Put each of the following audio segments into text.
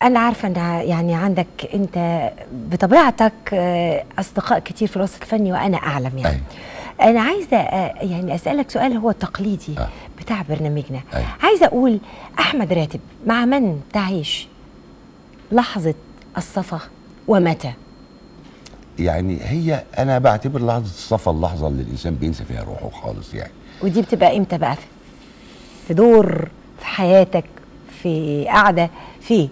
انا عارفه ان يعني عندك انت بطبيعتك آه، اصدقاء كتير في الوسط الفني وانا اعلم يعني أيوة. انا عايزه آه، يعني اسالك سؤال هو التقليدي آه. بتاع برنامجنا أيوة. عايزه اقول احمد راتب مع من تعيش لحظه الصفا ومتى يعني هي انا بعتبر لحظه الصفا اللحظه اللي الانسان بينسى فيها روحه خالص يعني ودي بتبقى امتى بقى في- في دور في حياتك في قعده في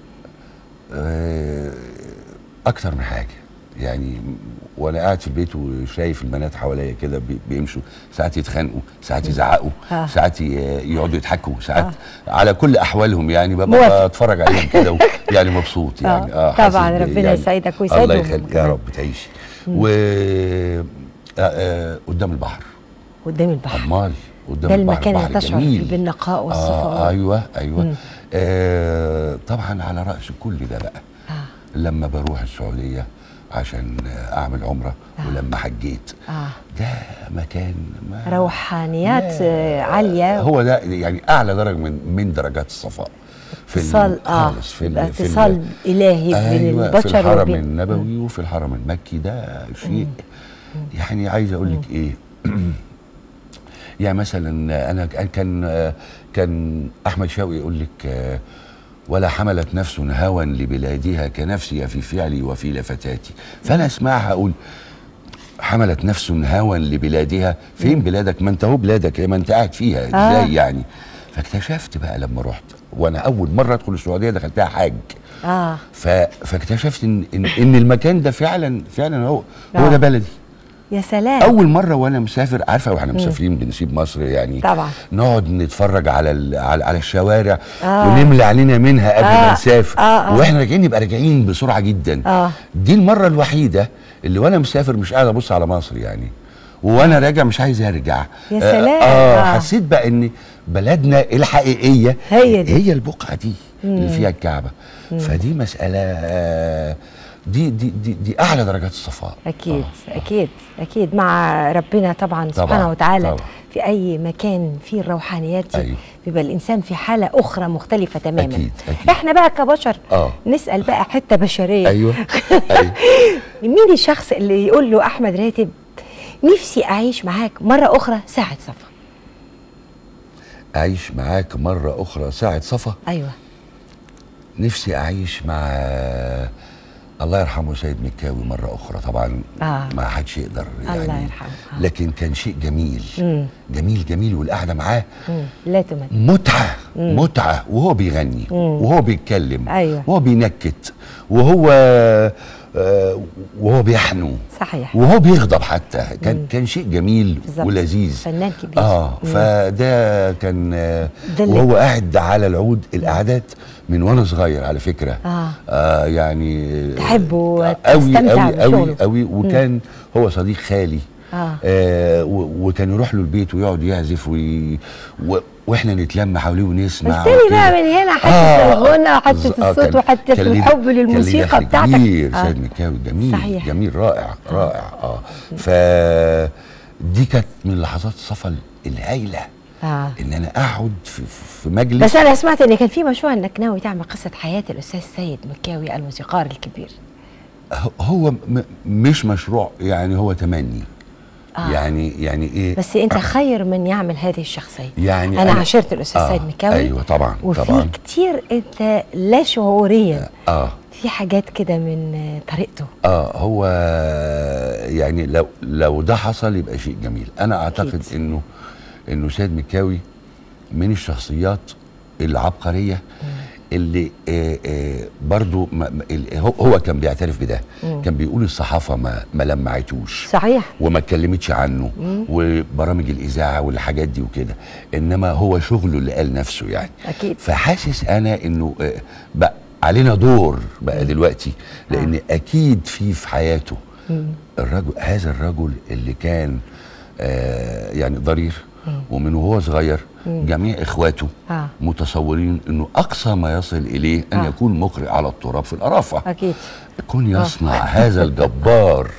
آه، اكتر من حاجه يعني وانا قاعد في البيت وشايف البنات حواليا كده بي- بيمشوا ساعات يتخانقوا ساعات يزعقوا آه. ساعات ي- يقعدوا يضحكوا ساعات على كل احوالهم يعني ببقى موافق. بتفرج عليهم كده و- يعني مبسوط يعني آه، حاسس طبعاً، ب- ربنا يعني يسعدك ويسعدهم الله يخليك يا كمان. رب تعيشي و آه، آه، قدام البحر قدام البحر امال قدام ده البحر المكان اللي البحر تشعر فيه جميل. بالنقاء والصفاء آه ايوه ايوه مم. آه طبعا على راس كل ده بقى آه. لما بروح السعوديه عشان اعمل عمره آه. ولما حجيت آه. ده مكان ما روحانيات لا. آه، عاليه هو ده يعني اعلى درجه من من درجات الصفاء في ال- اتصال اه خالص في ال- في ال- اتصال الهي بين أيوة البشر في الحرم وبين النبوي وفي الحرم المكي ده شيء يعني عايز اقول لك ايه يعني مثلا انا كان كان احمد شوقي يقول لك آه، ولا حملت نفس هوى لبلادها كنفسي في فعلي وفي لفتاتي فانا اسمعها اقول حملت نفس هوى لبلادها فين بلادك ما انت هو بلادك ما انت قاعد فيها ازاي آه. يعني فاكتشفت بقى لما رحت وانا اول مره ادخل السعوديه دخلتها حاج اه ف... فاكتشفت ان ان, إن المكان ده فعلا فعلا هو هو آه. ده بلدي يا سلام اول مره وانا مسافر عارفه واحنا مسافرين بنسيب مصر يعني طبعا. نقعد نتفرج على ال... على, على الشوارع آه. ونملى علينا منها قبل آه. ما نسافر آه، آه. واحنا راجعين نبقى راجعين بسرعه جدا آه. دي المره الوحيده اللي وانا مسافر مش قاعد ابص على مصر يعني وانا راجع مش عايز ارجع يا آه، سلام. اه آه. حسيت بقى ان بلدنا الحقيقيه هي دي. هي البقعه دي اللي فيها الكعبه فدي مساله آه، دي دي دي, دي اعلى درجات الصفاء اكيد اكيد اكيد مع ربنا طبعا سبحانه وتعالى طبعاً. في اي مكان فيه الروحانيات دي أيوة. بيبقى الانسان في حاله اخرى مختلفه تماما أكيد، أكيد. احنا بقى كبشر آه. نسال بقى حته بشريه ايوه ايوه مين الشخص اللي يقول له احمد راتب نفسي اعيش معاك مره اخرى ساعه صفا اعيش معاك مره اخرى ساعه صفا ايوه نفسي اعيش مع الله يرحمه سيد مكاوي مره اخرى طبعا آه. ما حدش يقدر يعني الله يرحمه. آه. لكن كان شيء جميل مم. جميل جميل والقعده معاه مم. لا تمل متعه متعه وهو بيغني وهو بيتكلم أيوة. وهو بينكت وهو آه، وهو بيحنو صحيح وهو بيغضب حتى كان كان شيء جميل بالظبط. ولذيذ فنان كبير اه مم. فده كان آه، ده اللي- وهو قاعد على العود القعدات من وانا صغير على فكره آه. آه يعني تحبه آه، قوي وتستمتع قوي قوي بشغله. قوي وكان هو صديق خالي آه. آه و- وكان يروح له البيت ويقعد يعزف وي و واحنا نتلم حواليه ونسمع قلت لي وكده. بقى من هنا حته آه، الغنى وحته ز- آه، الصوت كان- وحته كان ليه- الحب كان ليه للموسيقى دخل بتاعتك كبير آه. سيد مكاوي جميل صحيح. جميل رائع رائع اه ف دي كانت من لحظات الصفا الهايله آه. ان انا اقعد في, في مجلس بس انا سمعت ان كان في مشروع انك ناوي تعمل قصه حياه الاستاذ سيد مكاوي الموسيقار الكبير هو م- مش مشروع يعني هو تمني آه. يعني يعني ايه بس انت خير من يعمل هذه الشخصيه يعني انا أنا- عاشرت الاستاذ آه، سيد مكاوي أيوة طبعاً، وفي طبعاً. كتير انت لا شعوريا اه في حاجات كده من آه، طريقته اه هو يعني لو لو ده حصل يبقى شيء جميل انا اعتقد أكيد. انه انه سيد مكاوي من الشخصيات العبقريه اللي آه آه برضو ما ما- ال- هو- هو كان بيعترف بده كان بيقول الصحافه ما ما لمعتوش صحيح وما اتكلمتش عنه وبرامج الاذاعه والحاجات دي وكده انما هو شغله اللي قال نفسه يعني أكيد. فحاسس انا انه آه، بقى علينا دور بقى دلوقتي لان اكيد في في حياته الرجل هذا الرجل اللي كان آه يعني ضرير ومن وهو صغير جميع اخواته آه. متصورين انه اقصى ما يصل اليه ان آه. يكون مقرئ على التراب في القرافه اكيد كون يصنع هذا الجبار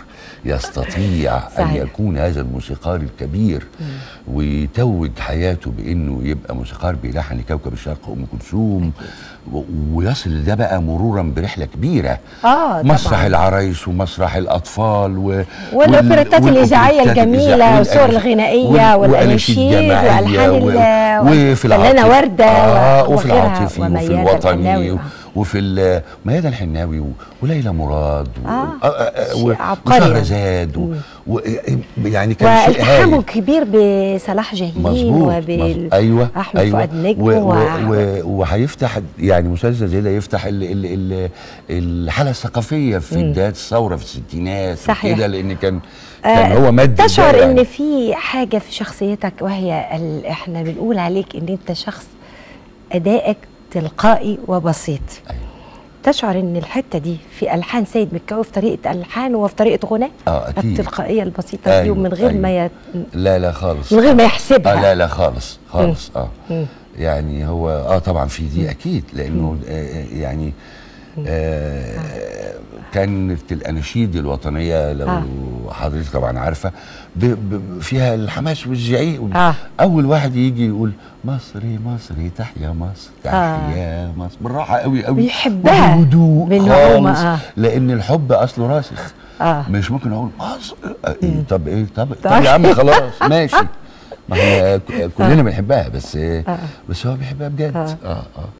يستطيع ان صحيح. يكون هذا الموسيقار الكبير ويتوج حياته بانه يبقى موسيقار بيلحن لكوكب الشرق ام كلثوم و- ويصل ده بقى مرورا برحله كبيره آه، مسرح طبعاً. العرايس ومسرح الاطفال و والأوبريتات وال- الإذاعية والأوبريتات الجميلة الإذاعية والصور والأناشيد- الغنائية وال- والأناشيد جماعية وألحان و- ال- وفي الفنانة العاطفي وردة آه و- وفي وغيرها العاطفي وفي وميادة الوطني الحناوي. و- وفي ال- ميادة الحناوي و- وليلى مراد و- آه، آه، آه، شيء و- عبقري يعني. وشهرزاد و- و- يعني كان شيء والتحامه هايل كبير بصلاح جاهين مظبوط وبال مظبوط. ايوه احمد أيوة. فؤاد نجم و- و- و- و- وهيفتح يعني مسلسل زي ده يفتح ال ال ال الحاله الثقافيه في بدايه الثوره في الستينات صحيح. كده لان كان كان آه، هو مد ده تشعر يعني. ان في حاجه في شخصيتك وهي ال... احنا بنقول عليك ان انت شخص ادائك تلقائي وبسيط أيوة. تشعر ان الحته دي في الحان سيد مكاوي في طريقه الحان وفي طريقه غناء اه اكيد التلقائيه البسيطه دي أيوة، ومن غير أيوة. ما ي... لا لا خالص من غير ما اه يحسبها لا لا خالص خالص اه مم. يعني هو اه طبعا في دي اكيد لانه آه يعني آه كانت الاناشيد الوطنيه لو آه. حضرتك طبعا عارفه ب ب فيها الحماس والزعيق وال- آه. اول واحد يجي يقول مصري مصري تحيا مصر تحيا مصر بالراحه قوي قوي ويحبها وبهدوء بنعومة، خالص آه. لان الحب اصله راسخ اه مش ممكن اقول مصر آه، إيه طب ايه طب طب يا عم خلاص ماشي ما هي ك- كلنا بنحبها بس آه. بس هو بيحبها بجد آه. اه اه